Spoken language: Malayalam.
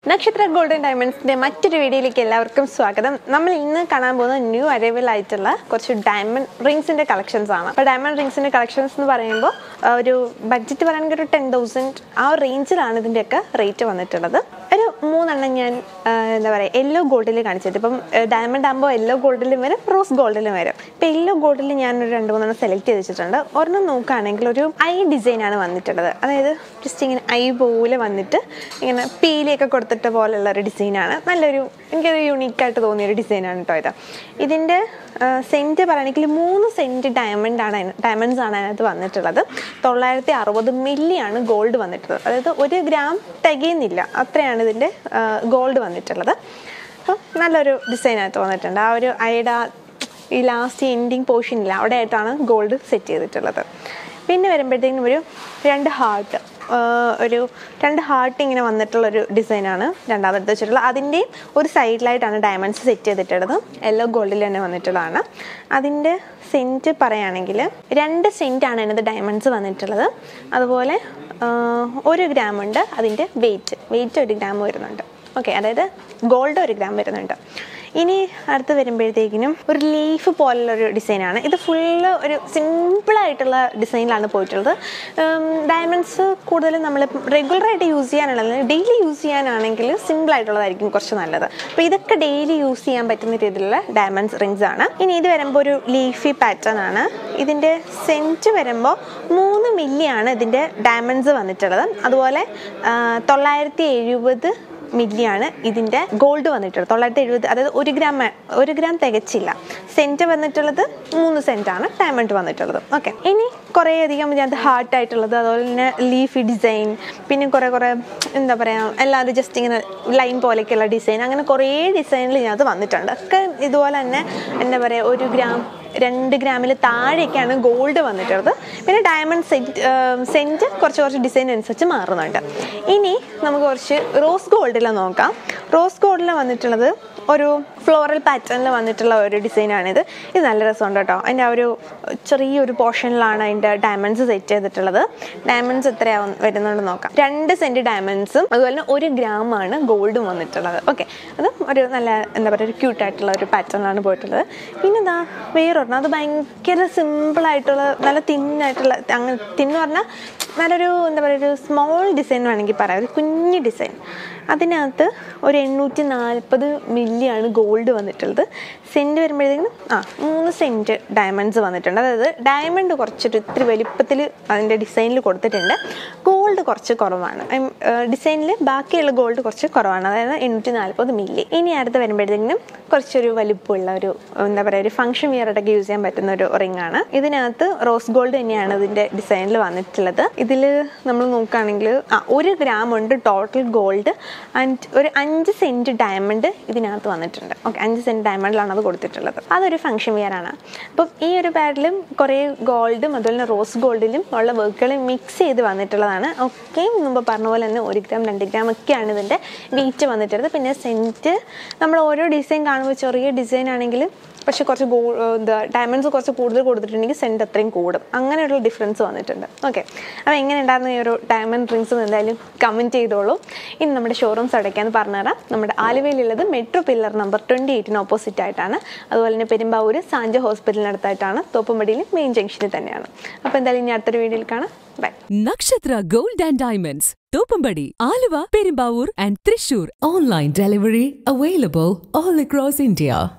നക്ഷത്ര ഗോൾഡൻ ഡയമണ്ട്സിന്റെ മറ്റൊരു വീഡിയോയിലേക്ക് എല്ലാവർക്കും സ്വാഗതം നമ്മൾ ഇന്ന് കാണാൻ പോകുന്ന ന്യൂ അറൈവൽ ആയിട്ടുള്ള കുറച്ച് ഡയമണ്ട് റിങ്സിന്റെ കളക്ഷൻസ് ആണ് അപ്പോൾ ഡയമണ്ട് റിങ്സിന്റെ കളക്ഷൻസ് എന്ന് പറയുമ്പോൾ ആ, ഒരു ബഡ്ജറ്റ് പറയുകയാണെങ്കിൽ ഒരു ടെൻ തൗസൻഡ് ആ ഒരു റേഞ്ചിലാണ് ഇതിൻ്റെയൊക്കെ റേറ്റ് വന്നിട്ടുള്ളത് ഒരു മൂന്നെണ്ണം ഞാൻ ആ, എന്താ പറയുക യെല്ലോ ഗോൾഡിൽ കാണിച്ചത് ഇപ്പം ഡയമണ്ട് ആകുമ്പോൾ യെല്ലോ ഗോൾഡിലും വരും റോസ് ഗോൾഡിലും വരും ഇപ്പം യെല്ലോ ഗോൾഡിൽ ഞാൻ ഒരു രണ്ട് മൂന്നെണ്ണം സെലക്ട് ചെയ്ത് വെച്ചിട്ടുണ്ട് ഒരെണ്ണം നോക്കുകയാണെങ്കിൽ ഒരു ഐ ഡിസൈൻ ആണ് വന്നിട്ടുള്ളത് അതായത് ജസ്റ്റ് ഇങ്ങനെ ഐ പോലെ വന്നിട്ട് ഇങ്ങനെ പീലിയൊക്കെ കൊടുത്തിട്ട് പോലുള്ള ഒരു ഡിസൈനാണ് നല്ലൊരു എനിക്കൊരു യുണീക്കായിട്ട് തോന്നിയ ഒരു ഡിസൈനാണ് കേട്ടോ ഇത് ഇതിൻ്റെ സെൻറ്റ് പറയുകയാണെങ്കിൽ മൂന്ന് സെൻറ്റ് ഡയമണ്ട് ആണ് ഡയമണ്ട്സ് ആണ് അതിനകത്ത് വന്നിട്ടുള്ളത് തൊള്ളായിരത്തി അറുപത് മില്ലിയാണ് ഗോൾഡ് വന്നിട്ടുള്ളത് അതായത് ഒരു ഗ്രാം തികയുന്നില്ല അത്രയാണ് ഇതിൻ്റെ ഗോൾഡ് വന്നിട്ടുള്ളത് അപ്പം നല്ലൊരു ഡിസൈനായിട്ട് വന്നിട്ടുണ്ട് ആ ഒരു ഐഡ ഈ ലാസ്റ്റ് എൻഡിങ് പോർഷനില്ല അവിടെ ആയിട്ടാണ് ഗോൾഡ് സെറ്റ് ചെയ്തിട്ടുള്ളത് പിന്നെ വരുമ്പോഴത്തേക്കും ഒരു രണ്ട് ഹാർട്ട് ഒരു രണ്ട് ഹാർട്ട് ഇങ്ങനെ വന്നിട്ടുള്ളൊരു ഡിസൈനാണ് രണ്ടാമത്തെ വെച്ചിട്ടുള്ളത് അതിൻ്റെയും ഒരു സൈഡിലായിട്ടാണ് ഡയമണ്ട്സ് സെറ്റ് ചെയ്തിട്ടുള്ളത് യെല്ലോ ഗോൾഡിൽ തന്നെ വന്നിട്ടുള്ളതാണ് അതിൻ്റെ സെൻറ്റ് പറയുകയാണെങ്കിൽ രണ്ട് സെൻറ്റാണ് അതിനകത്ത് ഡയമണ്ട്സ് വന്നിട്ടുള്ളത് അതുപോലെ ആ, ഒരു ഗ്രാം ഉണ്ട് അതിൻ്റെ വെയിറ്റ് വെയിറ്റ് ഒരു ഗ്രാം വരുന്നുണ്ട് ഓക്കെ അതായത് ഗോൾഡ് ഒരു ഗ്രാം വരുന്നുണ്ട് ഇനി അടുത്ത് വരുമ്പോഴത്തേക്കിനും ഒരു ലീഫ് പോലുള്ളൊരു ഡിസൈനാണ് ഇത് ഫുള്ള് ഒരു സിമ്പിളായിട്ടുള്ള ഡിസൈനിലാണ് പോയിട്ടുള്ളത് ഡയമണ്ട്സ് കൂടുതലും നമ്മൾ റെഗുലറായിട്ട് യൂസ് ചെയ്യാനുള്ളത് ഡെയിലി യൂസ് ചെയ്യാനാണെങ്കിൽ സിമ്പിളായിട്ടുള്ളതായിരിക്കും കുറച്ച് നല്ലത് അപ്പോൾ ഇതൊക്കെ ഡെയിലി യൂസ് ചെയ്യാൻ പറ്റുന്ന രീതിയിലുള്ള ഡയമണ്ട്സ് റിങ്സ് ആണ് ഇനി ഇത് വരുമ്പോൾ ഒരു ലീഫി പാറ്റേൺ ആണ് ഇതിൻ്റെ സെൻറ്റ് വരുമ്പോൾ മൂന്ന് മില്ലിയാണ് ഇതിൻ്റെ ഡയമണ്ട്സ് വന്നിട്ടുള്ളത് അതുപോലെ ആ, തൊള്ളായിരത്തി എഴുപത് മില്ലിയാണ് ഇതിൻ്റെ ഗോൾഡ് വന്നിട്ടുള്ളത് തൊള്ളായിരത്തി എഴുപത് അതായത് ഒരു ഗ്രാം വേ- ഒരു ഗ്രാം തികച്ചില്ല സെൻറ്റ് വന്നിട്ടുള്ളത് മൂന്ന് സെൻറ്റാണ് ഡയമണ്ട് വന്നിട്ടുള്ളത് ഓക്കെ ഇനി കുറേ അധികം ഇതിനകത്ത് ഹാർട്ട് ആയിട്ടുള്ളത് അതുപോലെ തന്നെ ലീഫി ഡിസൈൻ പിന്നെ കുറേ കുറേ എന്താ പറയുക എല്ലാവരും ജസ്റ്റ് ഇങ്ങനെ ലൈൻ പോലെയൊക്കെയുള്ള ഡിസൈൻ അങ്ങനെ കുറേ ഡിസൈനിൽ ഇതിനകത്ത് വന്നിട്ടുണ്ട് ഒക്കെ ഇതുപോലെ തന്നെ എന്താ പറയുക ഒരു ഗ്രാം രണ്ട് ഗ്രാമിൽ താഴെയൊക്കെയാണ് ഗോൾഡ് വന്നിട്ടുള്ളത് പിന്നെ ഡയമണ്ട് സെൻറ്റ് സെൻറ്റ് കുറച്ച് കുറച്ച് ഡിസൈൻ അനുസരിച്ച് മാറുന്നുണ്ട് ഇനി നമുക്ക് കുറച്ച് റോസ് ഗോൾഡിൽ നോക്കാം റോസ് ഗോൾഡിൽ വന്നിട്ടുള്ളത് ഒരു ഫ്ലോറൽ പാറ്റേണിൽ വന്നിട്ടുള്ള ഒരു ഡിസൈനാണിത് ഇത് നല്ല രസമുണ്ട് കേട്ടോ അതിൻ്റെ ആ ഒരു ചെറിയൊരു പോർഷനിലാണ് അതിൻ്റെ ഡയമണ്ട്സ് സെറ്റ് ചെയ്തിട്ടുള്ളത് ഡയമണ്ട്സ് എത്രയാവും വരുന്നുണ്ട് നോക്കാം രണ്ട് സെൻറ്റ് ഡയമണ്ട്സും അതുപോലെ തന്നെ ഒരു ഗ്രാമാണ് ഗോൾഡും വന്നിട്ടുള്ളത് ഓക്കെ അത് ഒരു നല്ല എന്താ പറയുക ഒരു ക്യൂട്ടായിട്ടുള്ള ഒരു പാറ്റേണിലാണ് പോയിട്ടുള്ളത് പിന്നെ എന്താ വേറൊരെണ്ണം അത് ഭയങ്കര സിമ്പിളായിട്ടുള്ള നല്ല തിന്നായിട്ടുള്ള അങ്ങനെ തിന്ന് പറഞ്ഞാൽ നല്ലൊരു എന്താ പറയുക ഒരു സ്മോൾ ഡിസൈൻ വേണമെങ്കിൽ പറയാം ഒരു കുഞ്ഞ് ഡിസൈൻ അതിനകത്ത് ഒരു എണ്ണൂറ്റി നാൽപ്പത് മില്ലിയാണ് ഗോൾഡ് വന്നിട്ടുള്ളത് സെൻറ്റ് വരുമ്പോഴത്തേക്കും ആ മൂന്ന് സെൻറ്റ് ഡയമണ്ട്സ് വന്നിട്ടുണ്ട് അതായത് ഡയമണ്ട് കുറച്ചൊരു ഇത്തിരി വലിപ്പത്തിൽ അതിൻ്റെ ഡിസൈനിൽ കൊടുത്തിട്ടുണ്ട് ഗോൾഡ് കുറച്ച് കുറവാണ് ഡിസൈനിൽ ബാക്കിയുള്ള ഗോൾഡ് കുറച്ച് കുറവാണ് അതായത് എണ്ണൂറ്റി നാൽപ്പത് മില്ലി ഇനി അടുത്ത് വരുമ്പോഴത്തേക്കും കുറച്ചൊരു വലിപ്പമുള്ള ഒരു എന്താ പറയുക ഒരു ഫംഗ്ഷൻ വിയറായിട്ടൊക്കെ യൂസ് ചെയ്യാൻ പറ്റുന്ന ഒരു റിംഗ് ആണ് ഇതിനകത്ത് റോസ് ഗോൾഡ് തന്നെയാണ് ഇതിൻ്റെ ഡിസൈനിൽ വന്നിട്ടുള്ളത് ഇതിൽ നമ്മൾ നോക്കുകയാണെങ്കിൽ ആ ഒരു ഗ്രാം ഉണ്ട് ടോട്ടൽ ഗോൾഡ് ആൻഡ് ഒരു അഞ്ച് സെൻറ്റ് ഡയമണ്ട് ഇതിനകത്ത് വന്നിട്ടുണ്ട് ഓക്കെ അഞ്ച് സെൻറ്റ് ഡയമണ്ടിലാണ് അത് കൊടുത്തിട്ടുള്ളത് അതൊരു ഫംഗ്ഷൻ വിയർ ആണ് അപ്പം ഈ ഒരു പാഡിലും കുറേ ഗോൾഡും അതുപോലെ തന്നെ റോസ് ഗോൾഡിലും ഉള്ള വർക്കുകൾ മിക്സ് ചെയ്ത് വന്നിട്ടുള്ളതാണ് ഒക്കെ മുമ്പ് പറഞ്ഞ പോലെ തന്നെ ഒരു ഗ്രാം രണ്ട് ഗ്രാം ഒക്കെയാണ് ഇതിൻ്റെ വെയിറ്റ് വന്നിട്ടുള്ളത് പിന്നെ സെൻറ്റ് നമ്മൾ ഓരോ ഡിസൈൻ കാണുമ്പോൾ ചെറിയ ഡിസൈൻ ആണെങ്കിൽ പക്ഷെ കുറച്ച് ഗോ എന്താ ഡയമണ്ട്സ് കുറച്ച് കൂടുതൽ കൊടുത്തിട്ടുണ്ടെങ്കിൽ സെൻറ്റ് അത്രയും കൂടും അങ്ങനെയുള്ള ഡിഫറൻസ് വന്നിട്ടുണ്ട് ഓക്കെ അപ്പോൾ എങ്ങനെ ഉണ്ടായിരുന്ന ഈ ഒരു ഡയമണ്ട് റിങ്സ് എന്തായാലും കമൻറ്റ് ചെയ്തോളൂ ഇനി നമ്മുടെ ഷോറൂംസ് അടയ്ക്കാന്ന് പറഞ്ഞുതരാം നമ്മുടെ ആലുവയിലുള്ളത് മെട്രോ പില്ലർ നമ്പർ ട്വൻറ്റി എയ്റ്റിന് ഓപ്പോസിറ്റ് ആയിട്ടാണ് അതുപോലെ തന്നെ പെരുമ്പാവൂർ സാഞ്ച ഹോസ്പിറ്റലിനടുത്തായിട്ടാണ് തോപ്പുംപടിയിൽ മെയിൻ ജംഗ്ഷനിൽ തന്നെയാണ് അപ്പോൾ എന്തായാലും ഇനി അടുത്തൊരു വീഡിയോയിൽ കാണാം by Nakshatra gold and diamonds Thoppumpady Aluva Perumbavoor and Thrissur online delivery available all across India